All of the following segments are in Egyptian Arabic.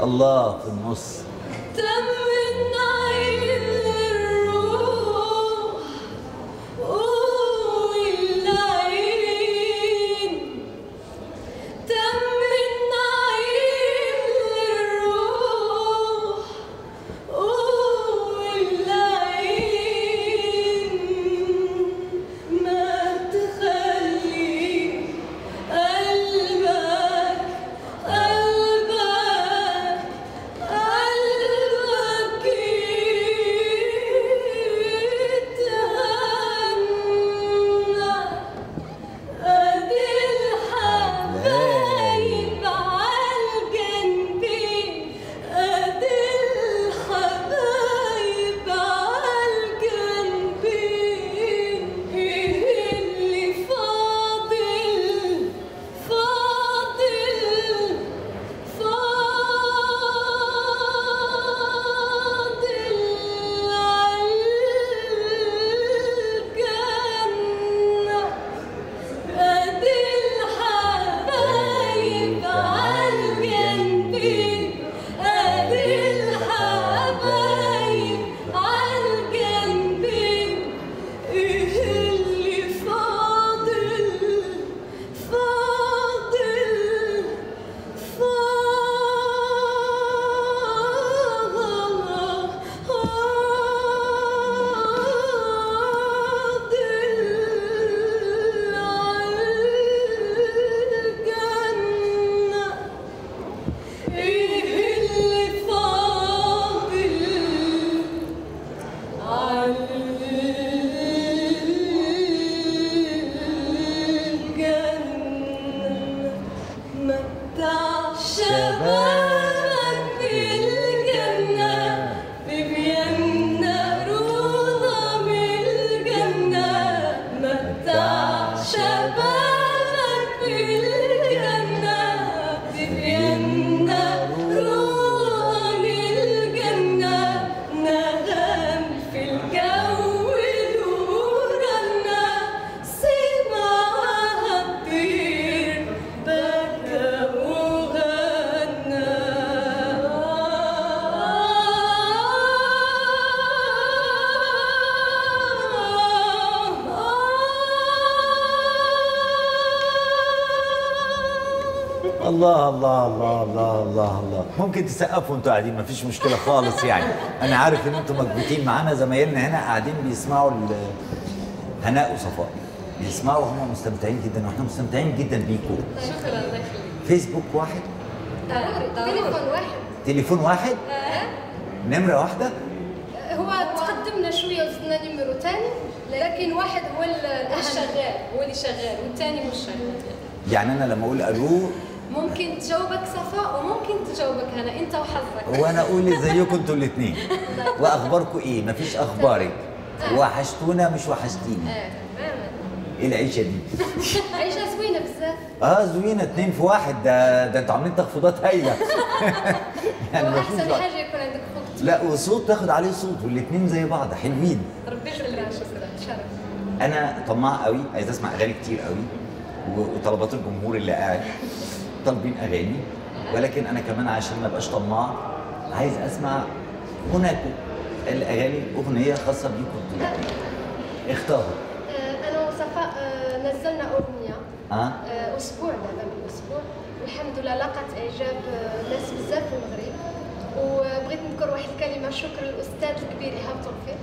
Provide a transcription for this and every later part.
الله في النص تم النعيم للروح والعين تم النعيم للروح والعين ما تخلي قلبك قلبك قلبك يتهنى ادي الحبايب عالجنبين ادي الحبايب عالجنبين اللي فاضل فاضل فاضل عالجنة ادي الحبايب عالجنبين ادي الحبايب عالجنبين ايه اللي فاضل فاضل فاضل عالجنة ايه اللي فاضل عالجنة متع شبابك بالجنة ببينا روضة بالجنة متع شبابك بالجنة ببينا روضة بالجنة نغم في الجو نورنا سمعها الطير بكى وغنى الله الله الله الله الله الله ممكن تسقفوا انتوا قاعدين مفيش مشكله خالص يعني انا عارف ان انتوا مكبوتين معانا زمايلنا هنا قاعدين بيسمعوا ال- هناء وصفاء بيسمعوا هم مستمتعين جدا واحنا مستمتعين جدا بيكم شكرا الله يخليك فيسبوك واحد تليفون واحد تليفون واحد نمره واحده هو تقدمنا شويه وزدنا نمرو ثاني لكن واحد هو ال- الشغال هو اللي شغال والثاني مش شغال يعني انا لما اقول الو ممكن تجاوبك صفاء وممكن تجاوبك هنا انت وحظك وانا اقول ازيكم انتوا الاثنين واخباركم ايه مفيش اخبارك وحشتونا مش وحشتيني اه تماما ايه العيشه دي عيشه زوينه بزاف اه زوينه اتنين في واحد ده ده انتوا عاملين تخفيضات هايله يعني هو مفيش احسن وقت. حاجه يكون عندك خط لا وصوت تاخد عليه صوت والاثنين زي بعض حلوين ربي يخليك شكرا شرف انا طماع قوي عايز اسمع اغاني كتير قوي و- وطلبات الجمهور اللي قاعد طالبين اغاني ولكن انا كمان عشان ما ابقاش طماع عايز اسمع هناكم الاغاني اغنيه خاصه بيكم انتوا اختاروا آه، انا وصفاء آه، نزلنا اغنيه اه آه، اسبوع دابا من اسبوع والحمد لله لقت اعجاب آه، ناس بزاف في المغرب وبغيت نذكر واحد الكلمه شكر للاستاذ الكبير ايهاب توفيق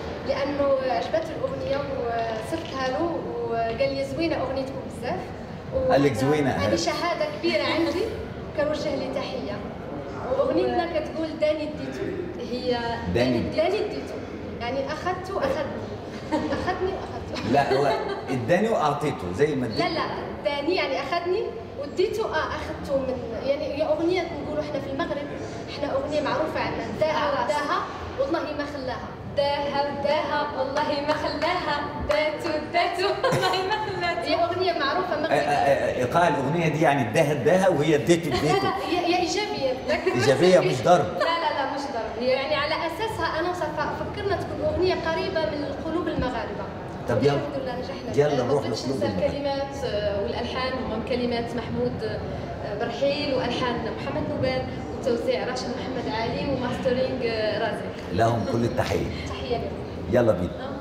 لانه عجبته الاغنيه وصفتها له وقال لي زوينه اغنيتكم بزاف و- قال لك زوينة. هذه شهاده كبيره عندي كنوجه لي تحيه واغنيتنا كتقول داني اديتو هي داني. داني اديتو يعني اخذته اخذني اخذني واخذته لا هو اداني واعطيته زي ما لا اديت لا داني يعني اخذني وديته اه اخذته من يعني هي اغنيه نقولوا احنا في المغرب احنا اغنيه معروفه عندنا داها وداها والله ما خلاها داها وداها والله ما خلاها داتو داتو والله ما خلاتو هي اغنيه معروفه آه، آه، مغربيه آه، ايقاع الاغنيه دي يعني اداها اداها وهي اديته لا اديته لا هي هي ايجابيه لكن مش- إيجابية مش ضرب. لا لا لا مش ضرب هي يعني على اساسها انا وصفاء فكرنا تكون اغنيه قريبه من قلوب المغاربه طب يلا. الحمد لله نجحنا يلا نروح ما بدش لقلوب ننسى المغرب. الكلمات آه، والالحان هم كلمات محمود آه، برحيل والحان محمد نوبال والتوزيع راشد محمد علي وماسترينج آه، رازق لهم كل التحيه تحيه لكم يلا بينا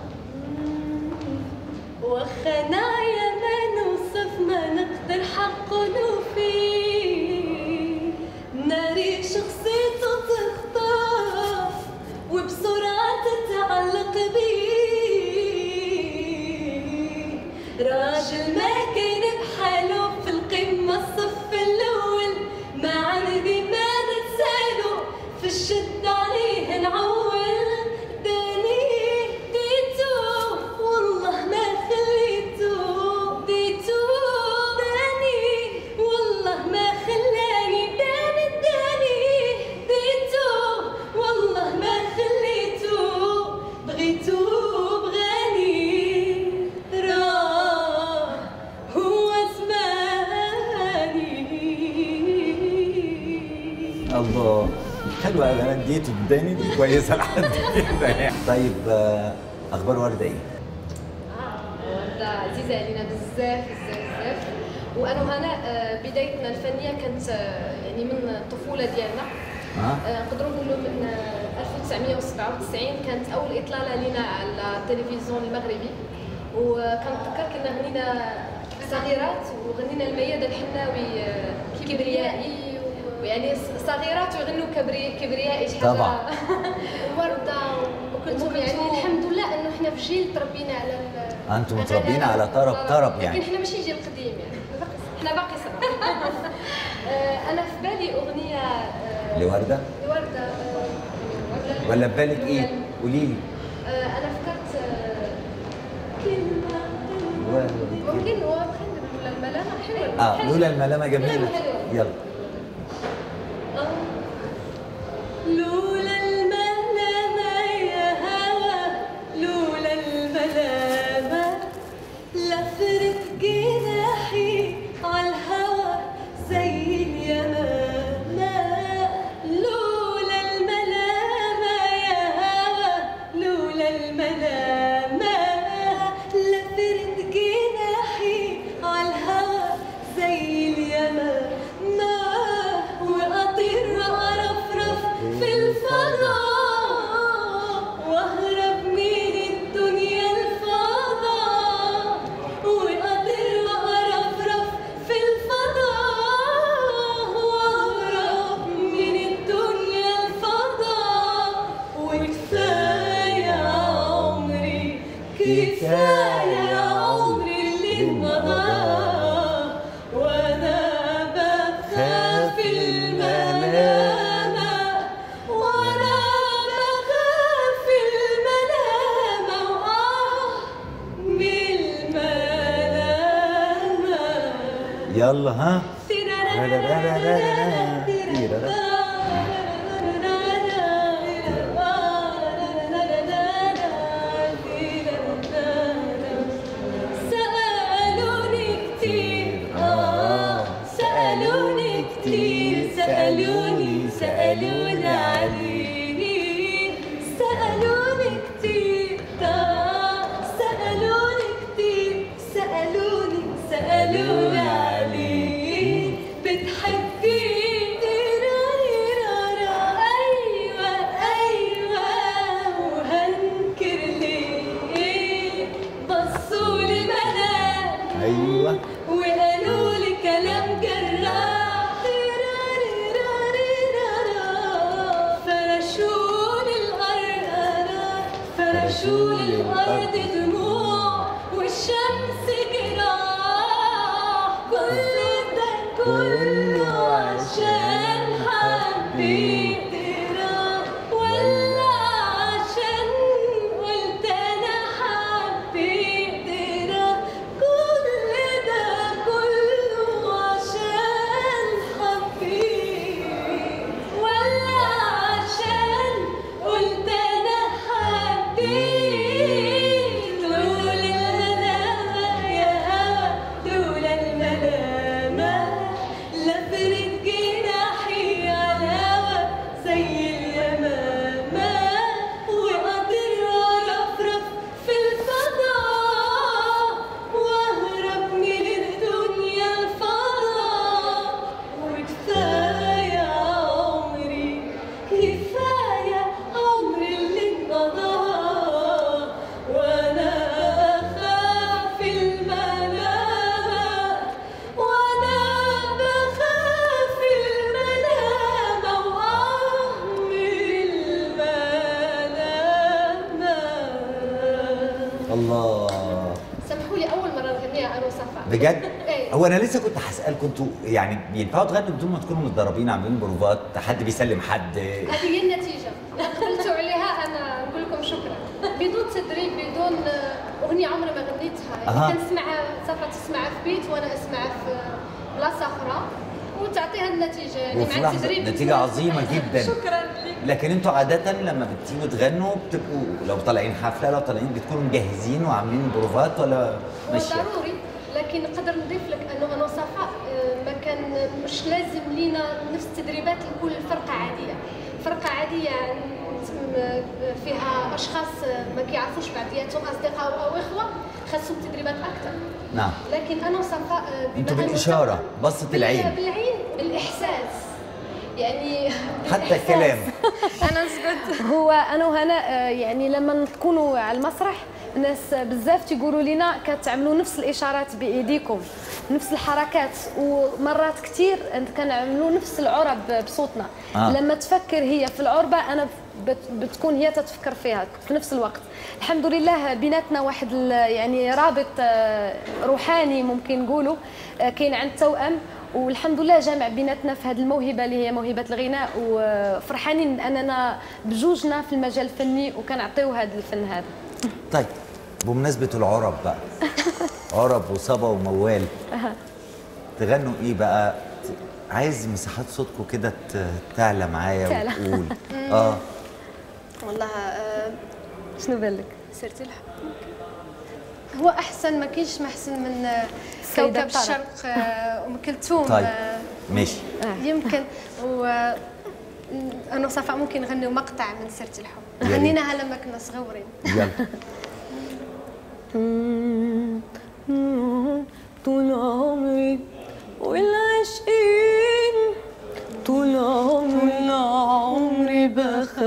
وخنا يا ما نوصف ما نقدر حق فيه ناري شخصيته تخطف وبسرعة تتعلق بيه راجل ما كان بحاله في القمة الصف الأول ما عندي ما نتساله في الشد عليه نعول داني ديتو والله ما خليتو ديتو داني والله ما خلاني داني داني ديتو والله ما خليتو بغيتو بغاني راه هو زماني الله حلوه قوي انا اديته اداني دي كويسه لحد كده يعني. طيب آه، اخبار ورده ايه؟ وردة عزيزة علينا بزاف بزاف بزاف وانا وهنا آه، بدايتنا الفنيه كانت آه، يعني من الطفوله ديالنا ها؟ آه، نقدروا نقولوا من آه، 1997 كانت اول اطلاله لنا على التلفزيون المغربي وكنتذكر كنا غنينا صغيرات وغنينا الميادة الحناوي آه، كبريائي ويعني صغيرات ويغنوا كبري كبريائي شحال طبعا. وردة وكلثوم يعني الحمد لله انه احنا في جيل تربينا على ال- انتم متربيين على طرب طرب يعني لكن احنا ماشي جيل قديم يعني احنا باقي صغار آه، انا في بالي اغنيه آه، لورده لوردة آه، ولا في بالك ايه؟ قولي لي آه، انا فكرت آه، كلمه ممكن هو خلينا نقول الملامه حلوه اه لولا الملامه جميله حلوة. يلا لولا الملامة يا هوى لولا الملامة لفرت جناحي عالهوى زي اليمامة لولا الملامة يا هوى لولا الملامة لفرت جناحي عالهوى زي اليمامة وأطير وأرفرف في الفضاء وأهرب من الدنيا الفضاء وأطير وأرفرف في الفضاء وأهرب من الدنيا الفضاء وكفاية عمري كفاية عمري اللي مضى وأنا بخاف الملامة وأنا بخاف الملامة وآه من الملامة يلا ها سألوني كتير آه سألوني كتير سألوني سألوني عليني سألوني كتير آه سألوني كتير سألوني سألوني عليني بتحبي أيوة أيوة وهنكر ليه بصولي منام ايوه وقالوا لي كلام جراح فرشوني الأرض فرشوني الأرض دموع والشمس جراح كل ده كله عشان حبيت راح ولا عشان قلت أنا حبيت راح كل ده كله عشان حبيت ولا عشان قلت أنا حبيت وصفاء بجد إيه. هو انا لسه كنت هسالكم انتوا يعني بينفعوا تغنوا بدون ما تكونوا متدربين عاملين بروفات حد بيسلم حد هذه هي النتيجة قبلتوا عليها أنا نقول لكم شكرا بدون تدريب بدون آه، أغنية عمري ما غنيتها يعني أها. كنسمعها صافا تسمعها في بيت وأنا أسمعها في بلاصة أخرى وتعطيها النتيجة يعني وفي مع لحظه التدريب نتيجه عظيمه جدا شكرا لك لكن انتوا عادة لما بتيجوا تغنوا بتبقوا لو طالعين حفلة لو طالعين بتكونوا مجهزين وعاملين بروفات ولا هو ماشية؟ ضروري لكن نقدر نضيف لك انه انا وصفاء آه، ما كان مش لازم لينا نفس التدريبات لكل فرقه عاديه فرقه عاديه م- فيها اشخاص ما كيعرفوش بعضياتهم اصدقاء او اخوه خاصهم تدريبات اكثر نعم لكن انا وصفاء آه، بما انتوا أنه بالإشارة، صفاء- بصة بال- العين. بالعين بالاحساس يعني حتى بالإحساس. الكلام انا سكت هو انا وهنا آه، يعني لما نكونوا على المسرح الناس بزاف تيقولوا لنا كتعملوا نفس الاشارات بايديكم نفس الحركات ومرات كثير كنعملوا نفس العرب بصوتنا آه. آه. لما تفكر هي في العربه انا بت بتكون هي تتفكر فيها في نفس الوقت الحمد لله بيناتنا واحد ال- يعني رابط آه، روحاني ممكن نقولوا آه، كاين عند توأم والحمد لله جامع بيناتنا في هذه الموهبه اللي هي موهبه الغناء وفرحانين اننا بجوجنا في المجال الفني وكنعطيو هذا الفن هذا طيب بمناسبة العرب بقى عرب وصبا وموال تغنوا ايه بقى؟ عايز مساحات صوتكم كده ت- تعلى معايا تعلى. وتقول اه والله آه، شنو بالك سيرتي الحب هو احسن ما كاينش محسن من آه، السيدة كوكب بطرة. الشرق آه، ام كلثوم طيب. آه، ماشي يمكن و انا وصفاء ممكن نغنيو مقطع من سيرتي الحب يا ريت. غنيناها لما كنا صغيرين يلا طول عمري والعاشقين طول عمري عمري بخاف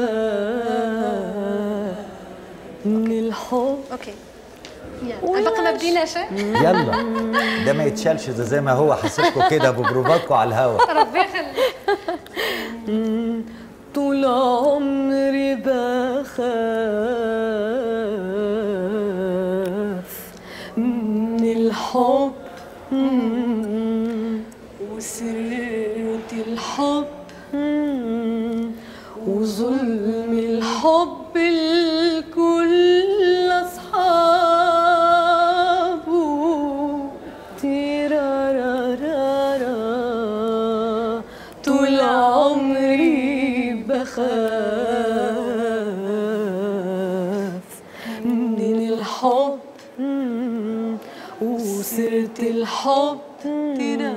من الحب اوكي يلا باقي ما بديناش آه؟ يلا ده ما يتشالش ده زي ما هو حاسسكم كده ببروفاتكم على الهوا ربي يخليك طول عمري بخاف من الحب وسرة الحب وظلم الحب الكل أصحابه تيرارارارا طول عمري بخاف من الحب وسرة الحب ترى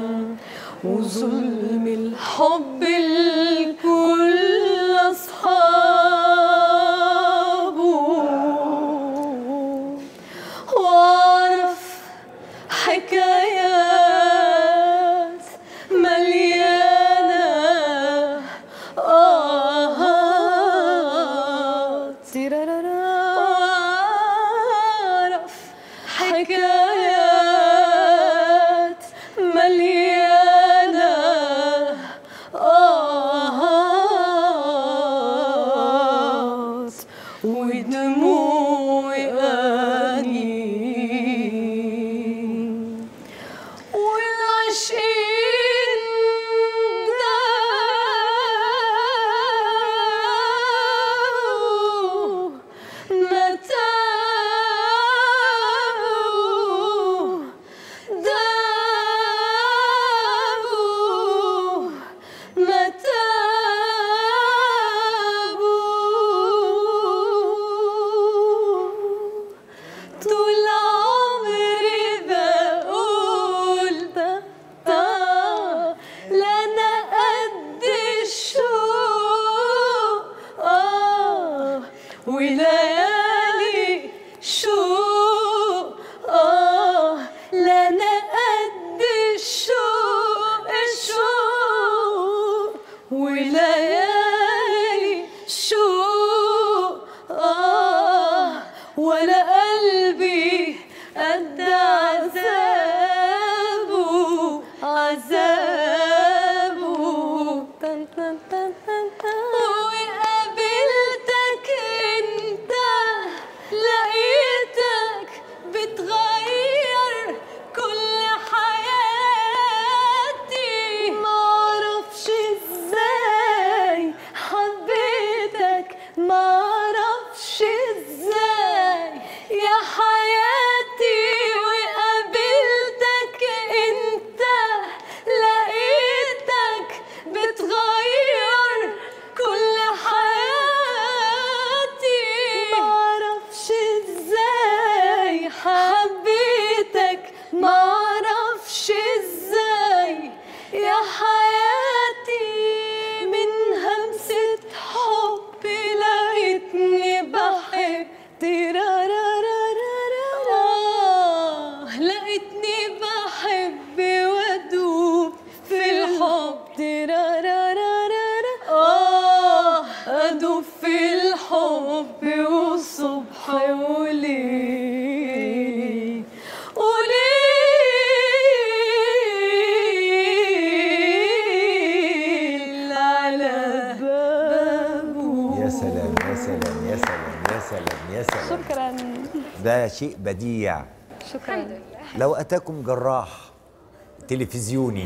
وظلم الحب الكل أصحابه وأعرف حكايات مليانة آهات وأعرف حكايات مليانة آهات ودموع أنين والعشقين داو متاو ما اعرفش ازاي يا حياتي من همسة حب لقيتني بحب تيرارارارارا. لقيتني بحب وادوب في الحب تيرارارارارا. اه ادوب في الحب وصبح وليل وليل على بابه يا سلام يا سلام يا سلام يا سلام يا سلام شكرا ده شيء بديع شكرا لو أتاكم جراح تلفزيوني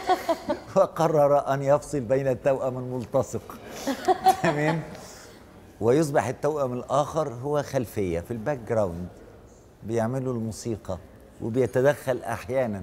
وقرر أن يفصل بين التوأم الملتصق تمام ويصبح التوأم الآخر هو خلفية في الباك جراوند بيعملوا الموسيقى وبيتدخل أحيانا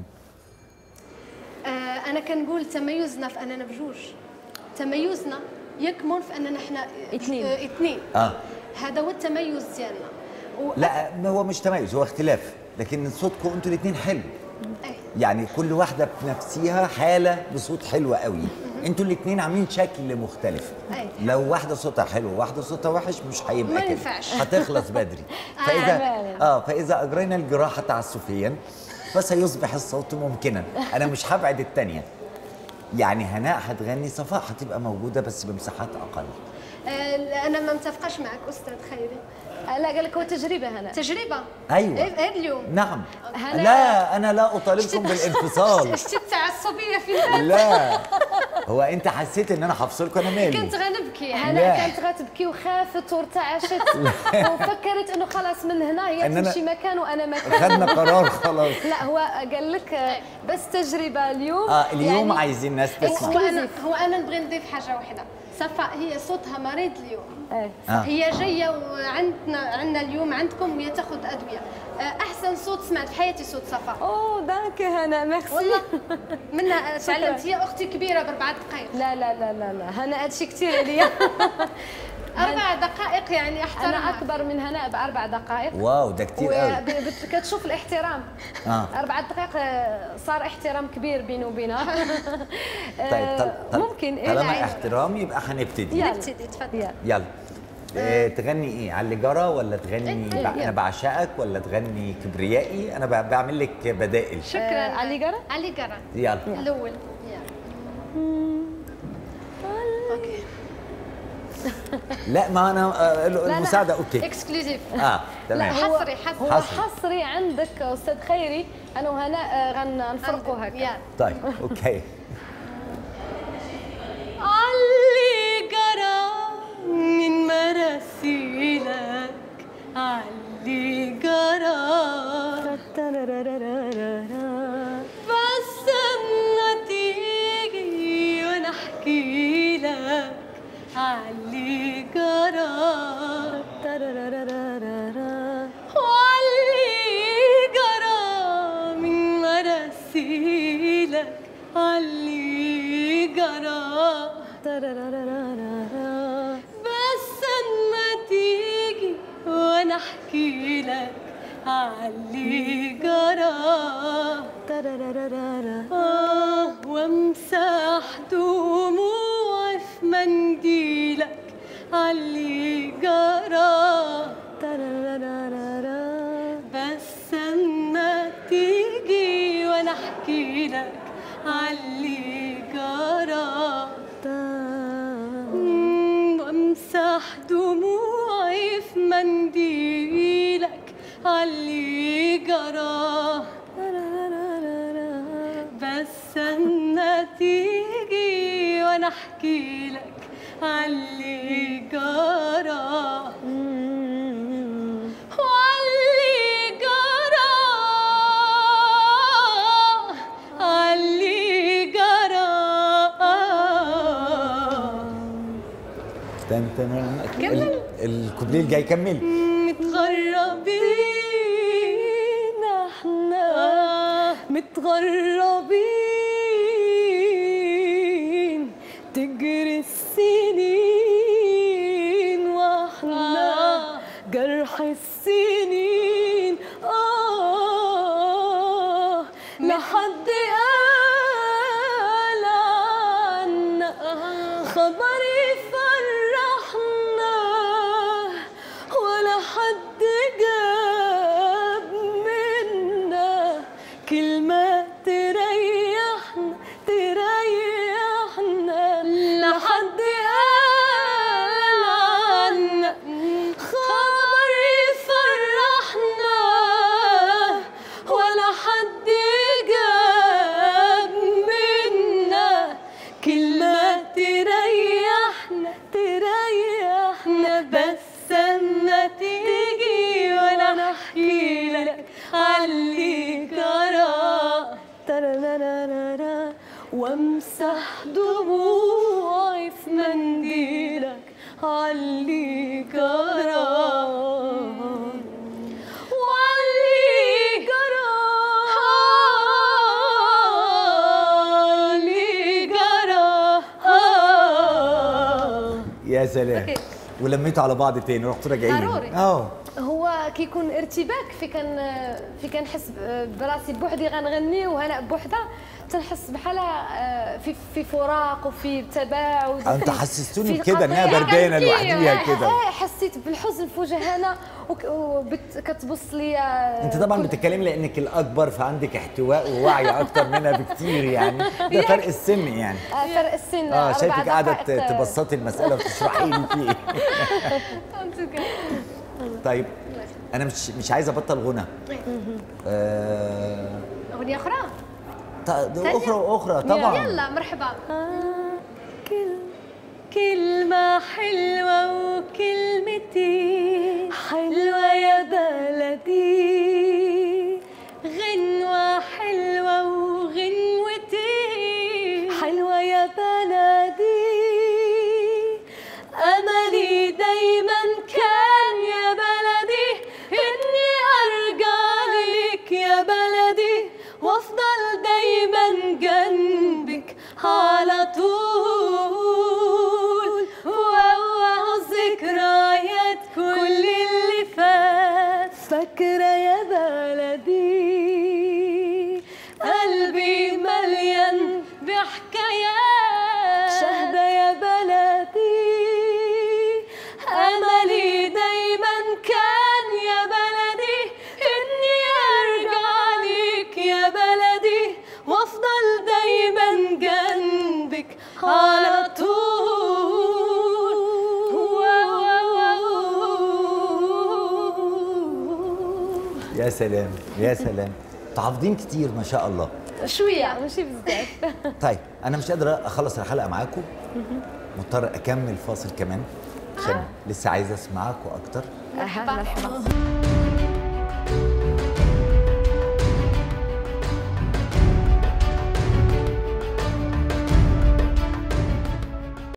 آه، انا كنقول تميزنا في اننا بجوج تميزنا يكمن في اننا احنا اثنين. آه، اثنين آه هذا هو التميز ديالنا و- لا ما هو مش تميز هو اختلاف لكن صوتكم انتوا الاثنين حلو أي. يعني كل واحده بنفسها حاله بصوت حلو قوي انتوا الاثنين عاملين شكل مختلف أي. لو واحده صوتها حلو وواحده صوتها وحش مش هيبقى ما كده ينفعش. هتخلص بدري فاذا فعلا. اه فاذا اجرينا الجراحه تعسفيا فسيصبح الصوت ممكنا انا مش هبعد الثانيه يعني هناء هتغني صفاء هتبقى موجوده بس بمساحات اقل آه، انا ما متفقش معك استاذ خيري لا قال لك هو تجربه هنا تجربه أيوة. إيه، إيه اليوم نعم هناء. لا انا لا اطالبكم بالانفصال شتي التعصبيه في البال لا هو انت حسيت ان انا هفصلكم انا مالي كنت غنبكي لا. هنا كانت غتبكي وخافت وارتعشت وفكرت انه خلاص من هنا هي إننا- تمشي مكان وانا مكان خدنا قرار خلاص لا هو قال لك آه، بس تجربه اليوم اه اليوم يعني عايزين ناس هو تسمع انا هو انا نبغي نضيف حاجه واحده صفاء هي صوتها مريض اليوم إيه. آه. هي جايه وعندنا عندنا اليوم عندكم وهي تاخذ ادويه آه، احسن صوت سمعت في حياتي صوت صفاء اوه دانك هنا ميرسي والله منها تعلمت هي اختي كبيره باربع دقائق لا لا لا لا لا هنا هادشي كثير عليا اربع دقائق يعني انا احترمها اكبر من هناء باربع دقائق واو ده كتير قوي وكتشوف الاحترام آه. اربع دقائق آه، صار احترام كبير بيني وبينها طيب طل... طل... ممكن إيه، طالما عادي. احترام يبقى هنبتدي يلا. نبتدي تفضل يلا يلا آه، تغني ايه على اللي جرى ولا تغني إيه، بع... يلا. انا بعشقك ولا تغني كبريائي انا ب... بعمل لك بدائل شكرا آه، علي قرا؟ علي قرا يلا الاول يلا. اوكي لا ما انا آه، لا. المساعده اوكي اكسكلوزيف اه تمام لا هو حصري- حصري. هو حصري. حصري عندك استاذ خيري انا وهناء آه، غنفرقوا هكا يلا طيب اوكي علي جرى من مراسيلك علي جرى بس اما تيجي وانا احكي لك علي جرى وعلي جرى من مراسيلك علي جرى بس اما تيجي وانا احكي لك علي جرى آه وامسح دموعي في منديلك علي جرى بس اما تيجي وانا احكي لك علي جرى مم، وامسح دموعي في منديلك علي جرى بس اما تيجي وانا احكي لك علي جرى وعلي جرى علي جرى تن تن ال- الكوبليه الجاي كمل متغربين احنا متغربين تجري السنين واحنا جرح السنين آه لحد قال عنا خبر يفرحنا ولا حد جاب منا كلمة تريحنا تريحنا لحد قال عنا خبر يفرحنا ولا حد جاب منا كلمة تريحنا تريحنا بس اما تيجي وانا احكي لك علي جرى ترارارارا وامسح دموعي في منديلك علي جرى وعلي جرى علي جرى يا سلام أوكي. ولميتوا على بعض تاني رحتوا راجعين ضروري. اه هو كيكون ارتباك في كان في كنحس براسي بوحدي غنغني وهنا بوحدها تنحس بحال آه، في في فراق وفي تباعد انت وفي- حسستوني في بكده انها قطيع. بردانه لوحديها كده آه، حسيت بالحزن في وجهها وكتبص لي آه، انت طبعا بتتكلمي لانك الاكبر فعندك احتواء ووعي اكتر منها بكتير يعني ده فرق السن يعني آه، فرق السن اه أربع شايفك قاعده ت- دقائق، آه، تبسطي المساله وتشرحي لي في ايه en tout cas. طيب انا مش مش عايز ابطل غنى آه اغنيه اخرى ط- اخرى واخرى طبعا يلا مرحبا كل كلمة حلوة وكلمتين حلوة يا بلدي غنوة حلوة وغنوتين حلوة يا بلدي أملي دايما كان يا بلدي إني أرجع لك يا بلدي وأفضل دايما جنبك على طول وأوعى ذكريات كل اللي فات فاكرة يا بلدي قلبي مليان بحكايات شهدة يا بلدي أملي دايما كان يا بلدي إني أرجع لك يا بلدي وأفضل دايما جنبك على طول يا سلام يا سلام تعافضين كتير ما شاء الله شوية ماشي بزاف طيب انا مش قادر اخلص الحلقه معاكم مضطر اكمل فاصل كمان عشان لسه عايز اسمعكم اكتر مرحبا